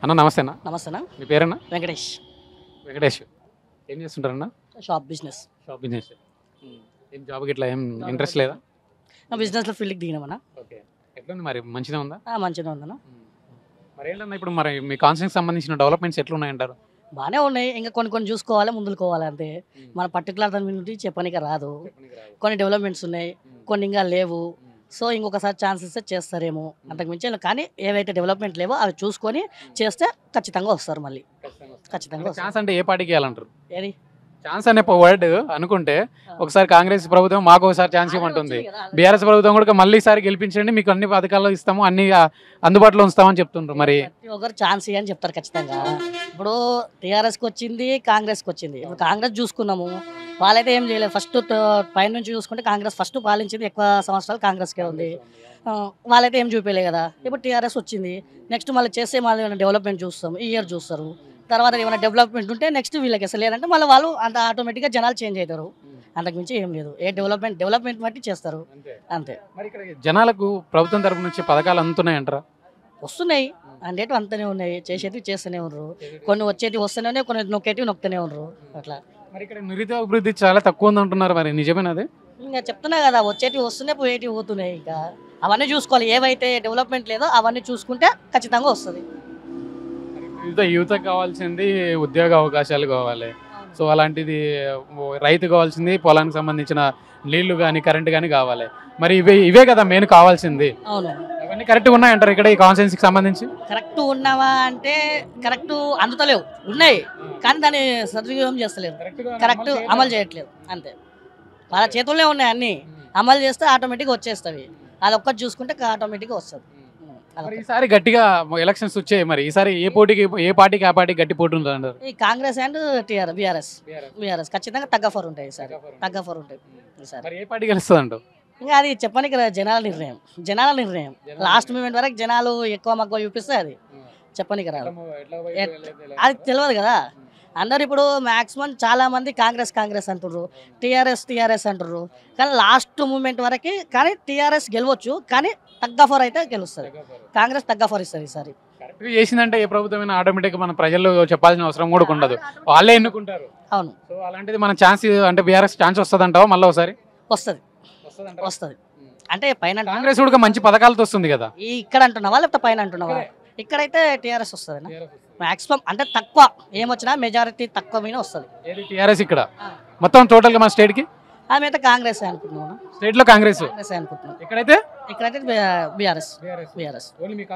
అన్న నమస్తే అన్న నమస్తేనా మీ పేరన్నా వెంకటేష్ వెంకటేష్ ఏం చేస్తుంటారన్న షాప్ బిజినెస్ షాప్ బిజినెస్ ఏం జాబ్ ఇట్లా ఏం ఇంట్రెస్ట్ లేదా బిజినెస్లో ఫీల్డ్కి దిగినామన్నా ఓకే ఎట్లుంది మరి మంచిగా ఉందా ఆ, మంచిగా ఉందన్నా మరి ఏంటన్నా ఇప్పుడు మరి మీ కాన్స్టిట్యూన్సీ సంబంధించిన డెవలప్మెంట్స్ ఎట్లున్నాయంటారు బాగానే ఉన్నాయి ఇంకా కొన్ని కొన్ని చూసుకోవాలి ముందుకోవాలి అంతే మన పర్టికులర్ దాని నుండి చెప్పడానికి రాదు కొన్ని డెవలప్మెంట్స్ ఉన్నాయి కొన్ని ఇంకా లేవు సో ఇంకొకసారి ఛాన్స్ ఇస్తే చేస్తారేమో అంతకు మించి ఏం- కానీ ఏవైతే డెవలప్మెంట్ లేవో అవి చూసుకొని చేస్తే ఖచ్చితంగా వస్తారు మళ్ళీ ఖచ్చితంగా వస్తారు ఛాన్స్ అంటే ఏ పార్టీకి ఇవ్వాలంటారు ఏది ఛాన్స్ అనే వర్డ్ అనుకుంటే ఒకసారి కాంగ్రెస్ ప్రభుత్వం మాకు ఒకసారి ఛాన్స్ ఇవ్వమంటుంది బీఆర్ఎస్ ప్రభుత్వం కూడా మళ్ళీ ఈసారి గెలిపించండి మీకు అన్ని పథకాలు ఇస్తాము అన్ని ఆ, అందుబాటులో ఉంచుతామని చెప్తుండ్రు మరి ప్రతి ఒక్కరు ఛాన్స్ అని చెప్తారు ఖచ్చితంగా ఇప్పుడు టీఆర్ఎస్కి వచ్చింది కాంగ్రెస్కి వచ్చింది ఇప్పుడు కాంగ్రెస్ చూసుకున్నాము వాళ్ళైతే ఏం చేయలేదు ఫస్ట్ పైన నుంచి చూసుకుంటే కాంగ్రెస్ ఫస్ట్ పాలించింది ఎక్కువ సంవత్సరాలు కాంగ్రెస్కే ఉంది ఆ, వాళ్ళైతే ఏం చూపించలే కదా ఇప్పుడు టీఆర్ఎస్ వచ్చింది నెక్స్ట్ మళ్ళీ చేసే మళ్ళీ డెవలప్మెంట్ చూస్తాం ఈ ఇయర్ చూస్తారు తర్వాత ఏమైనా డెవలప్మెంట్ ఉంటే నెక్స్ట్ వీళ్ళకి అసలు లేదంటే మళ్ళీ వాళ్ళు అంత ఆటోమేటిక్గా జనాలు చేంజ్ అవుతారు అంతకు మించి ఏం లేదు ఏ డెవలప్మెంట్ డెవలప్మెంట్ బట్టి చేస్తారు అంతే మరి ఇక్కడ జనాలకు ప్రభుత్వం తరపు నుంచి పథకాలు అందుతున్నాయంటారా వస్తున్నాయి అందేటి అంతనే ఉన్నాయి చేసేటివి చేస్తూనే ఉన్నారు కొన్ని వచ్చేటివి వస్తూనే ఉన్నాయి కొన్ని నొక్కేటివి నొక్కుతూనే ఉన్నారు అట్లా మరి ఇక్కడ నిరుద్యోగ అభివృద్ధి చాలా తక్కువ ఉంది అంటున్నారు మరి నిజమేనది ఇంకా చెప్తున్నా కదా వచ్చేటివి వస్తున్నాయి పోయేటివి పోతున్నాయి ఇంకా అవన్నీ చూసుకోవాలి ఏవైతే డెవలప్మెంట్ లేదో అవన్నీ చూసుకుంటే ఖచ్చితంగా వస్తుంది యువత యువతకు కావాల్సింది ఉద్యోగ అవకాశాలు కావాలి సో అలాంటిది ఓ రైతు కావాల్సింది పొలానికి సంబంధించిన నీళ్లు కానీ కరెంట్ కానీ కావాలి మరి ఇవే ఇవే కదా మెయిన్ కావాల్సింది అవును అవన్నీ కరెక్ట్గా ఉన్నాయంటారు ఇక్కడ ఈ కాన్స్టెన్సీకి సంబంధించి కరెక్ట్ ఉన్నావా అంటే కరెక్ట్ అందుతలేవు ఉన్నాయి కానీ దాన్ని సద్వినియోగం చేస్తలేరు కరెక్ట్ అమలు చేయట్లేదు అంతే వాళ్ళ చేతుల్లో ఉన్నాయి అన్నీ అమలు చేస్తే ఆటోమేటిక్గా వచ్చేస్తవి అది ఒక్కటి చూసుకుంటే ఆటోమేటిక్గా వస్తుంది మరి అదొక్కటి. ఈసారి గట్టిగా ఎలక్షన్స్ వచ్చాయి మరి ఈసారి ఏ పోటీకి ఏ పార్టీకి ఆ పార్టీకి గట్టి పోటీ ఉంటుంది అంటారు ఈ కాంగ్రెస్ అండ్ టీఆర్ బీఆర్ఎస్ బీఆర్ఎస్ ఖచ్చితంగా తగ్గఫర్ ఉంటాయి ఈసారి తగ్గఫర్ ఉంటాయి ఈసారి మరి ఏ పార్టీ గెలుస్తుంది అంటారు ఇంకా అది చెప్పడానికి రా- జనాల నిర్ణయం జనాల నిర్ణయం లాస్ట్ మూమెంట్ వరకు జనాలు ఎక్కువ మక్కువ చూపిస్తే అది చెప్పనికి రాదు అది తెలియదు కదా అందరు ఇప్పుడు మాక్సిమం చాలా మంది కాంగ్రెస్ కాంగ్రెస్ అంటుర్రు టీఆర్ఎస్ టీఆర్ఎస్ అంటుర్రు కానీ లాస్ట్ మూమెంట్ వరకు కానీ టీఆర్ఎస్ గెలవచ్చు కానీ తగ్గఫర్ అయితే గెలుస్తుంది కాంగ్రెస్ తగ్గఫర్ ఇస్తుంది ఈసారి కరెక్ట్గా చేసిందంటే ఏ ప్రభుత్వమైనా ఆటోమేటిక్గా మన ప్రజలు చెప్పాల్సిన అవసరం కూడా ఉండదు వాళ్ళే ఎన్నుకుంటారు అవును సో అలాంటిది మన ఛాన్స్ అంటే బీఆర్ఎస్ ఛాన్స్ వస్తుంది అంటావా మళ్ళీ ఒకసారి వస్తుంది వస్తుంది అంటే పైన అంటున్నా- కాంగ్రెస్ కూడా మంచి పథకాలతో వస్తుంది కదా ఈ ఇక్కడ అంటున్నావా లేకపోతే పైన అంటున్నావా ఇక్కడైతే టీఆర్ఎస్ వస్తుంది మాక్సిమం అంటే తక్కువ ఏమొచ్చినా మెజారిటీ తక్కువ మీద వస్తుంది ఏది టీఆర్ఎస్ ఇక్కడ మొత్తం టోటల్ గా మన స్టేట్ కి ఆమె అయితే కాంగ్రెస్ అనుకుంటున్నాను స్టేట్ లో కాంగ్రెస్ కాంగ్రెస్ అనుకుంటున్నాను ఇక్కడైతే ఇక్కడైతే బీఆర్ఎస్ బీఆర్ఎస్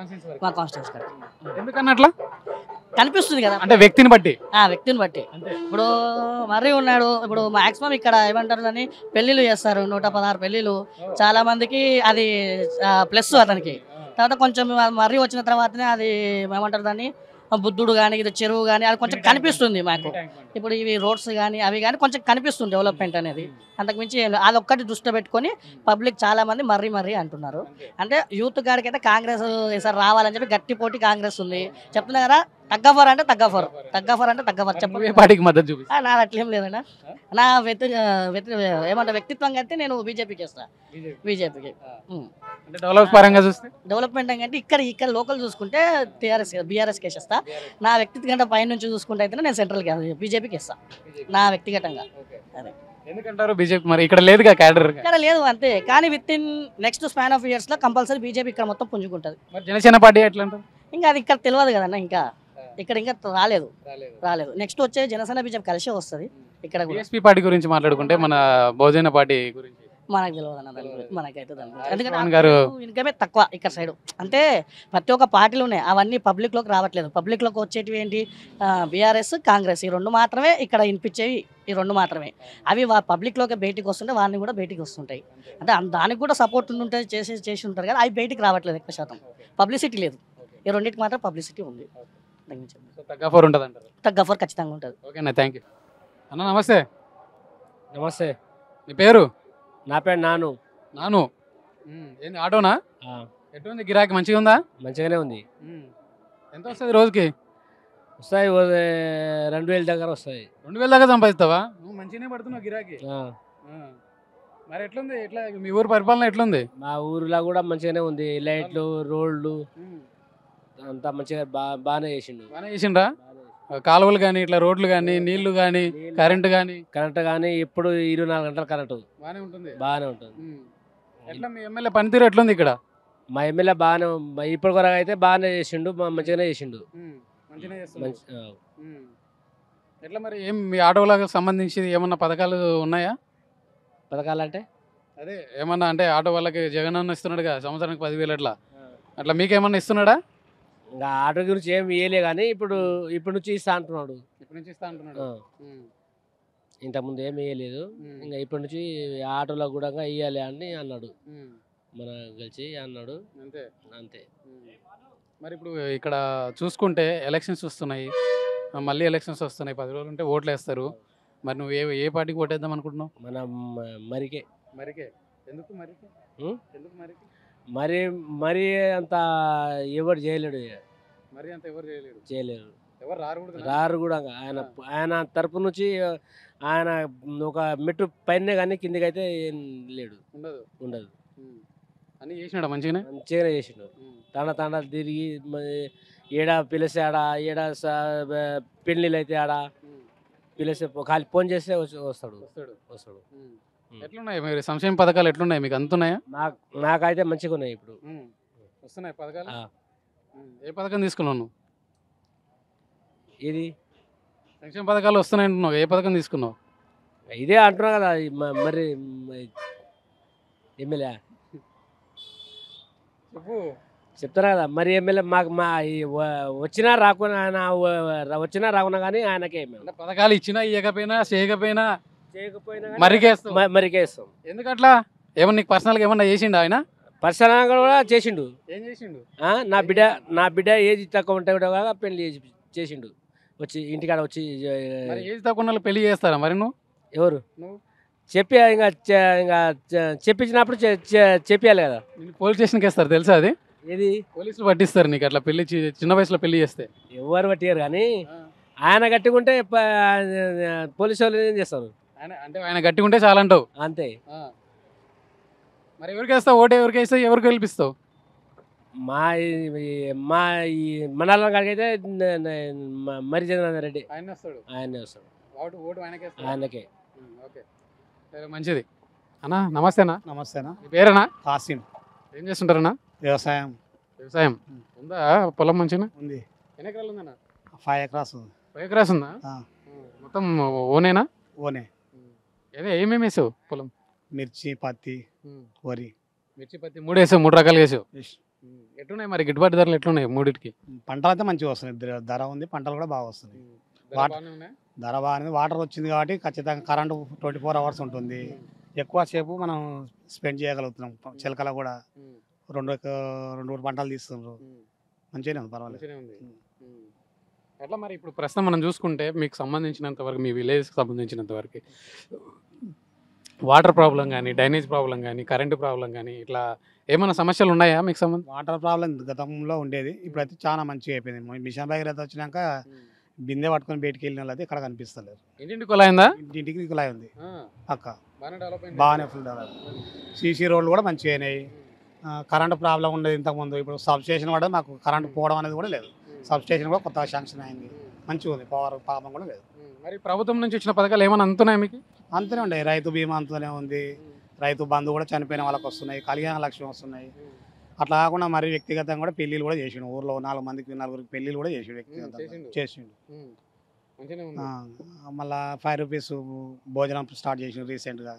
మా కాన్స్టిట్యూన్స్ ఎందుకన్నా అట్లా కనిపిస్తుంది కదా అంటే వ్యక్తిని బట్టి ఆ వ్యక్తిని బట్టి ఇప్పుడు మర్రి ఉన్నాడు ఇప్పుడు మాక్సిమం ఇక్కడ ఏమంటారు దాన్ని పెళ్ళిళ్ళు చేస్తారు నూట పదహారు పెళ్ళిళ్ళు చాలా మందికి అది ప్లస్ అతనికి తర్వాత కొంచెం మర్రి వచ్చిన తర్వాతనే అది ఏమంటారు దాన్ని బుద్ధుడు కానీ ఇది చెరువు కానీ అది కొంచెం కనిపిస్తుంది మాకు ఇప్పుడు ఇవి రోడ్స్ కానీ అవి కానీ కొంచెం కనిపిస్తుంది డెవలప్మెంట్ అనేది అంతకుమించి ఏం లేదు. అదొక్కటి దృష్టి పెట్టుకొని పబ్లిక్ చాలా మంది మర్రి మర్రి అంటున్నారు అంటే యూత్ గాడికైతే కాంగ్రెస్ ఈసారి రావాలని చెప్పి గట్టి పోటీ కాంగ్రెస్ ఉంది చెప్తున్నా కదా తగ్గఫర్ అంటే తగ్గఫర్ తగ్గఫర్ అంటే తగ్గఫర్ నువ్వు ఏ చెప్పండి పార్టీకి మద్దతు చూపిస్తా నా అట్లేం లేదన్నా నా వ్యక్తి వ్యక్తి ఏమంటే వ్యక్తిత్వంగా అయితే నేను బీజేపీకి ఇస్తా బీజేపీకి అంటే డెవలప్ పరంగా చూస్తే డెవలప్మెంట్ అంటే ఇక్కడ ఇక్కడ లోకల్ చూసుకుంటే టీఆర్ఎస్ బీఆర్ఎస్కి వేసేస్తా నా వ్యక్తిగత పై నుంచి చూసుకుంటే అయితే నేను సెంట్రల్కి బీజేపీకి ఇస్తా నా వ్యక్తిగతంగా అదే. ఎందుకంటారు బీజేపీ మరి ఇక్కడ లేదుగా క్యాడర్ ఇక్కడ లేదు అంతే కానీ within next span of years లో కంపల్సరీ బీజేపీ ఇక్కడ మొత్తం పుంజుకుంటది మరి జనసేన పార్టీ ఎట్లా అంటారు ఇంకా అది ఇక్కడ తెలియదు కదన్న ఇంకా ఇక్కడ ఇంకా రాలేదు రాలేదు నెక్స్ట్ వచ్చే జనసేన బీజేపీ కలిసే వస్తుంది ఇక్కడ కూడా బీఎస్పీ పార్టీ గురించి మాట్లాడుకుంటే మన బహుజన పార్టీ గురించి మనకు తెలియదు అన్న దాని గురించి మనకైతే దాని గురించి ఎందుకంటే పవన్ గారు ఇన్కమే తక్కువ ఇక్కడ సైడ్ అంటే ప్రతి ఒక్క పార్టీలు ఉన్నాయి అవన్నీ పబ్లిక్ లోకి రావట్లేదు పబ్లిక్ లోకి వచ్చేటివి ఏంటి బీఆర్ఎస్ కాంగ్రెస్ ఈ రెండు మాత్రమే ఇక్కడ వినిపించేవి ఈ రెండు మాత్రమే అవి వా పబ్లిక్ లోకి బయటికి వస్తుంటే వారిని కూడా బయటికి వస్తుంటాయి అంటే అం- దానికి కూడా సపోర్ట్ ఉంటే చేసి చేసి ఉంటారు కానీ అవి బయటికి రావట్లేదు ఎక్కువ శాతం పబ్లిసిటీ లేదు ఈ రెండింటికి మాత్రం పబ్లిసిటీ ఉంది దాని గురించి సో తగ్గఫోర్ ఉంటుంది అంటారు తగ్గఫర్ ఖచ్చితంగా ఉంటుంది ఓకేనా థ్యాంక్ యూ అన్న నమస్తే నమస్తే నీ పేరు నా పేరు నాను నాను ఉమ్, ఏంది ఆటోనా ఆ, ఎట్లుంది గిరాకీ మంచిగా ఉందా మంచిగానే ఉంది ఉమ్. ఎంత వస్తుంది రోజుకి వస్తాయి ఓ, ఏ, రెండు వేల దగ్గర వస్తాయి రెండు వేల దాకా సంపాదిస్తావా నువ్వు మంచిగానే పడుతున్నావు గిరాకీ ఆ, ఆ. మరి ఎట్లుంది ఎట్లా మీ ఊరు పరిపాలన ఎట్లుంది మా ఊరిలో కూడా మంచిగానే ఉంది లైట్లు రోడ్లు అంతా మంచిగా బా బాగానే చేసిండు బాగానే చేసిండ్రా కాలువలు కానీ ఇట్లా రోడ్లు కానీ నీళ్లు కానీ కరెంట్ కానీ కరెంట్ కానీ ఇప్పుడు ఇరవై నాలుగు గంటల కరెంటు బాగానే ఉంటుంది బాగానే ఉంటుంది ఎట్లా మీ ఎమ్మెల్యే పనితీరు ఎట్లుంది ఇక్కడ మా ఎమ్మెల్యే బాగానే మా ఇప్పటి వరకు అయితే బాగానే చేసిండు మా మంచిగానే చేసిండు మంచిగా మంచి ఆ, ఎట్లా మరి ఏం మీ ఆటోలకు సంబంధించి ఏమన్నా పథకాలు ఉన్నాయా పథకాలు అంటే అదే ఏమన్నా అంటే ఆటో వాళ్ళకి జగన్ అన్న ఇస్తున్నాడు కదా సంవత్సరానికి పదివేలు అట్లా అట్లా మీకేమన్నా ఇస్తున్నాడా ఇంకా ఆటో గురించి ఏం ఇయ్యలే కానీ ఇప్పుడు ఇప్పుడు నుంచి ఇస్తా అంటున్నాడు ఇప్పటి నుంచి ఇస్తా అంటున్నాడు ఆ, ఇంతకుముందు ఏమి ఇయ్యలేదు ఇంకా ఇప్పటి నుంచి ఆటోలో కూడా ఇయ్యాలి అని అన్నాడు మన కలిసి అన్నాడు అంతే అంతే మరి ఇప్పుడు ఇక్కడ చూసుకుంటే ఎలక్షన్స్ వస్తున్నాయి ఆ, మళ్ళీ ఎలక్షన్స్ వస్తున్నాయి పది రోజులు ఉంటే ఓట్లు వేస్తారు మరి నువ్వు ఏ ఏ పార్టీకి ఓటేద్దాం అనుకుంటున్నావు మన మ- మరికే మరికే ఎందుకు మరికే ఉం? ఎందుకు మరికి మరి మరి అంత ఎవరు చేయలేడు ఇక. మరి అంత ఎవరు చేయలేరు చేయలేరు ఎవరు రారు కూడా రారు కూడా ఆయన ఆయన తరపు నుంచి ఆయన ఒక మెట్టు పైన కానీ కిందికి అయితే ఏం లేడు ఉండదు ఉండదు ఉం. అన్నీ చేసినాడా మంచిగానే మంచిగానే చేసిండు తాండ తాండ తిరిగి మరి ఏడ పిలిస్తే ఆడ ఏడ స- బ- పెళ్ళిళ్ళు అయితే ఆడ పిలిస్తే పో- ఖాళీ ఫోన్ చేస్తే వచ్చి- వస్తాడు వస్తాడు వస్తాడు ఉం. ఉం. ఎట్లున్నాయి మరి సంక్షేమ పథకాలు ఎట్లున్నాయి మీకు అంతున్నాయా నాకు నాకైతే మంచిగా ఉన్నాయి ఇప్పుడు వస్తున్నాయి పథకాలు ఆ. ఉం. ఏ పథకం తీసుకున్నావు నువ్వు ఇది సంక్షేమ పథకాలు వస్తున్నాయి అంటున్నావు ఏ పథకం తీసుకున్నావు ఇదే అంటున్నా కదా ఈ మ- మరి మ- ఎమ్మెల్యే చెప్పు చెప్తారా కదా మరి ఎమ్మెల్యే మాకు మా ఈ వ- వచ్చినా రాకున్నా ఆయన వ- వచ్చినా రాకున్నా కానీ ఆయనకే మేము అంటే పథకాలు ఇచ్చినా ఇవ్వకపోయినా చేయకపోయినా చేయకపోయినా మరికేస్తావు మరికేస్తాం ఎందుకట్లా ఏమన్నా నీకు పర్సనల్గా ఏమన్నా చేసిండా ఆయన పర్సనల్గా కూడా చేసిండు ఏం చేసిండు ఆ, నా బిడ్డ నా బిడ్డ ఏజ్ తక్కువ ఉంటే కూడా పెళ్లి చేసి- చేసిండు వచ్చి ఇంటికాడ వచ్చి మరి ఏజ్ తక్కువ ఉన్న వాళ్ళు పెళ్లి చేస్తారా మరి నువ్వు ఎవరు నువ్వు చెప్పి ఇంకా చె- ఇంకా చె- చెప్పించినప్పుడు చె- చె- చెప్పాలి కదా నిన్ను పోలీస్ స్టేషన్కి వేస్తారు తెలుసా అది ఏది పోలీసులు పట్టిస్తారు నీకు అట్లా పెళ్లి చి- చిన్న వయసులో పెళ్లి చేస్తే ఎవరు పట్టారు కానీ ఆయన కట్టుకుంటే ప- పోలీసు వాళ్ళు ఏం చేస్తారు ఆయన అంటే ఆయన గట్టిగా ఉంటే చాలా అంటావు అంతే మరి ఎవరికి వేస్తావు ఓటు ఎవరికి వేస్తావు ఎవరికి గెలిపిస్తావు మా ఈ- మా ఈ మండలం కాడికి అయితే న- న- మ- మరి జగన్నాథ్ రెడ్డి ఆయన వస్తాడు ఆయనే వస్తాడు ఓటు ఓటు ఆయనకి వేస్తాడు ఆయనకే ఓకే సరే మంచిది అన్నా నమస్తేనా నమస్తేనా మీ పేరేనా కాసిం ఏం చేస్తుంటారన్నా వ్యవసాయం వ్యవసాయం ఉందా పొలం మంచిగా ఉంది ఎన్ని ఎకరాలు ఉందన్నా ఫైవ్ ఎకరాస్ ఉంది ఫైవ్ ఎకరాస్ ఉందా ఆ. మొత్తం ఓనేనా ఓనే అదే ఏమేమి వేసావు పొలం మిర్చి పత్తి వరి మిర్చి పత్తి మూడు వేసావు మూడు రకాలు వేసావు ఇష్. ఎట్లున్నాయి మరి గిట్టుబాటు ధరలు ఎట్లున్నాయి మూడింటికి పంటలు అయితే మంచిగా వస్తున్నాయి ధర- ధర ఉంది పంటలు కూడా బాగా వస్తున్నాయి ధర వాట్- బాగానే ఉన్నాయా? ధర బాగానే వాటర్ వచ్చింది కాబట్టి ఖచ్చితంగా కరెంటు ట్వంటీ ఫోర్ అవర్స్ ఉంటుంది ఎక్కువ సేపు మనం స్పెండ్ చేయగలుగుతున్నాం చిలకల కూడా ఉమ్, రెండు ఎక- రెండు మూడు పంటలు తీస్తున్నారు ఉమ్, మంచిగానే ఉంది పర్వాలేదు మంచిగానే ఉంది ఉమ్. ఉమ్. ఎట్లా మరి ఇప్పుడు ప్రస్తుతం మనం చూసుకుంటే మీకు సంబంధించినంత వరకు మీ విలేజ్కి సంబంధించినంత వరకు వాటర్ ప్రాబ్లం కానీ డ్రైనేజ్ ప్రాబ్లం కానీ కరెంటు ప్రాబ్లం కానీ ఇట్లా ఏమైనా సమస్యలు ఉన్నాయా మీకు సంబంధం వాటర్ ప్రాబ్లం గతంలో ఉండేది ఇప్పుడైతే చాలా మంచిగా అయిపోయింది మిషన్ భగీరథ వచ్చినాక బిందె పట్టుకొని బయటికి వెళ్ళిన వాళ్ళు అయితే ఇక్కడ కనిపిస్తలేరు ఇంటింటికి కొలాయిందా ఇంటింటికి కులాయి ఉంది పక్క బాగానే డెవలప్ అయింది బాగానే ఫుల్ డెవలప్ సీసీ రోడ్లు కూడా మంచిగా అయినాయి ఆ, కరెంటు ప్రాబ్లం ఉండేది ఇంతకుముందు ఇప్పుడు సబ్ స్టేషన్ కూడా మాకు కరెంటు పోవడం అనేది కూడా లేదు సబ్ స్టేషన్ కూడా కొత్తగా శాంక్షన్ అయింది మంచిగా ఉంది పవర్ పాపం కూడా లేదు మరి ప్రభుత్వం నుంచి వచ్చిన పథకాలు ఏమైనా అందుతున్నాయి మీకు అంతనే ఉండే రైతు బీమా అంతనే ఉంది రైతు బంధు కూడా చనిపోయిన వాళ్ళకి వస్తున్నాయి కళ్యాణ లక్ష్మి వస్తున్నాయి అట్లా కాకుండా మరి వ్యక్తిగతంగా కూడా పెళ్ళిళ్ళు కూడా చేసిండు ఊర్లో నాలుగు మందికి నలుగురికి పెళ్ళిళ్ళు కూడా చేసిండు వ్యక్తిగతంగా చేసిండు. చేసిండు మంచిగానే ఆ, మళ్ళా ఫైవ్ రూపీస్ భోజనం స్టార్ట్ చేసిండు రీసెంట్గా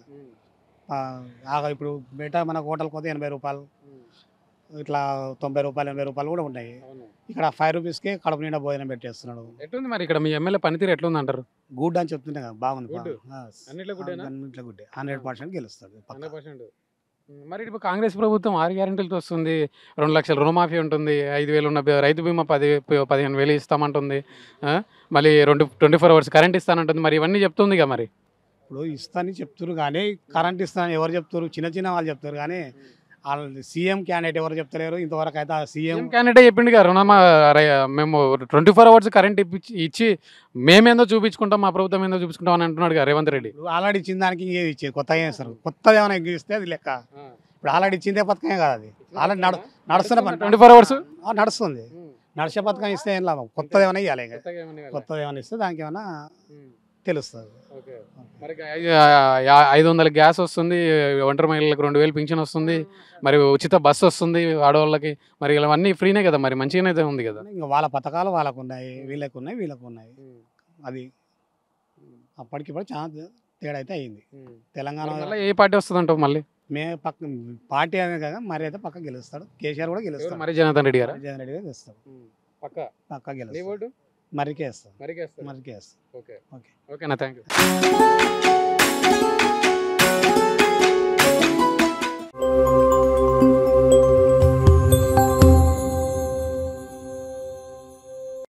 ఆగా ఇప్పుడు బయట మన హోటల్కి పోతే ఎనభై రూపాయలు ఇట్లా తొంభై రూపాయలు ఎనభై రూపాయలు కూడా ఉన్నాయి అవును ఇక్కడ ఫైవ్ రూపీస్కే కడుపు నిండా భోజనం పెట్టేస్తున్నాడు ఎట్లుంది మరి ఇక్కడ మీ ఎమ్మెల్యే పనితీరు ఎట్లుంది అంటారు గుడ్ అని చెప్తుంటే కదా బాగుంది Good. బాగుంది. ఆ, అన్నిట్లో గుడ్డేనా? అన్నిట్లో గుడ్డే హండ్రెడ్ పర్సెంట్ గెలుస్తాడు పక్కా. హండ్రెడ్ పర్సెంట్ మరి ఇప్పుడు కాంగ్రెస్ ప్రభుత్వం ఆరు గ్యారెంటీలతో వస్తుంది రెండు లక్షల రుణమాఫీ ఉంటుంది ఐదు వేలు ఉన్న బ- రైతు బీమా పది పదిహేను వేలు ఇస్తామంటుంది ఆ? మళ్ళీ రెండు ట్వంటీ ఫోర్ అవర్స్ కరెంట్ ఇస్తానంటుంది మరి ఇవన్నీ చెప్తుంది కదా మరి ఇప్పుడు ఇస్తానని చెప్తున్నారు కానీ కరెంట్ ఇస్తానని ఎవరు చెప్తారు చిన్న చిన్న వాళ్ళు చెప్తారు కానీ వాళ్ళు సీఎం క్యాండిడేట్ ఎవరు చెప్తలేరు ఇంతవరకు అయితే ఆ సీఎం సీఎం క్యాండిడేట్ చెప్పిండు కదా రుణమా రై- మేము ట్వంటీ ఫోర్ అవర్స్ కరెంట్ ఇప్పించి ఇచ్చి మేమేందో చూపించుకుంటాం మా ప్రభుత్వం ఏందో చూపించుకుంటాం అని అంటున్నాడు కదా రేవంత్ రెడ్డి ఆల్రెడీ ఇచ్చిన దానికి ఇంకేది ఇచ్చేది కొత్తగా చేస్తారు కొత్తది ఏమైనా ఇస్తే అది లెక్క ఇప్పుడు ఆల్రెడీ ఇచ్చిందే పథకమే కదా అది ఆల్రెడీ నడు నడుస్తున్న పని. ట్వంటీ ఫోర్ అవర్స్ ఆ, నడుస్తుంది నడిచే పథకం ఇస్తే ఏం లాభం కొత్తది ఏమైనా ఇవ్వాలి ఇక కొత్తగా ఏమన్నా ఇవ్వాలా? కొత్తది ఏమైనా ఇస్తే దానికి ఏమైనా ఉమ్. తెలుస్తుంది ఓకే మరి ఐ- ఆ- ఐదు వందల గ్యాస్ వస్తుంది ఒంటరి మహిళలకు రెండు వేలు పింఛన్ వస్తుంది మరి ఉచిత బస్సు వస్తుంది ఆడవాళ్ళకి మరి ఇవన్నీ ఫ్రీనే కదా మరి మంచిగానే అయితే ఉంది కదా ఇంకా వాళ్ళ పథకాలు వాళ్ళకు ఉన్నాయి వీళ్ళకు ఉన్నాయి వీళ్ళకు ఉన్నాయి అది అప్పటికిప్పుడు చాలా తేడా అయితే అయింది తెలంగాణ మరి మళ్ళీ ఏ పార్టీ వస్తుంది అంటావు మళ్ళీ మే పక్క పార్టీ అనే కదా మరి అయితే పక్క గెలుస్తాడు కేసీఆర్ కూడా గెలుస్తాడు మరి జనార్దన్ రెడ్డి గారా జగన్ రెడ్డి గారు గెలుస్తాడు పక్క పక్క నీ గెలుస్తాడు ఓటు మరికే వేస్తాడు మరికేస్తారు మరికే వేస్తాడు ఓకే ఓకే. ఓకేనా థ్యాంక్ యూ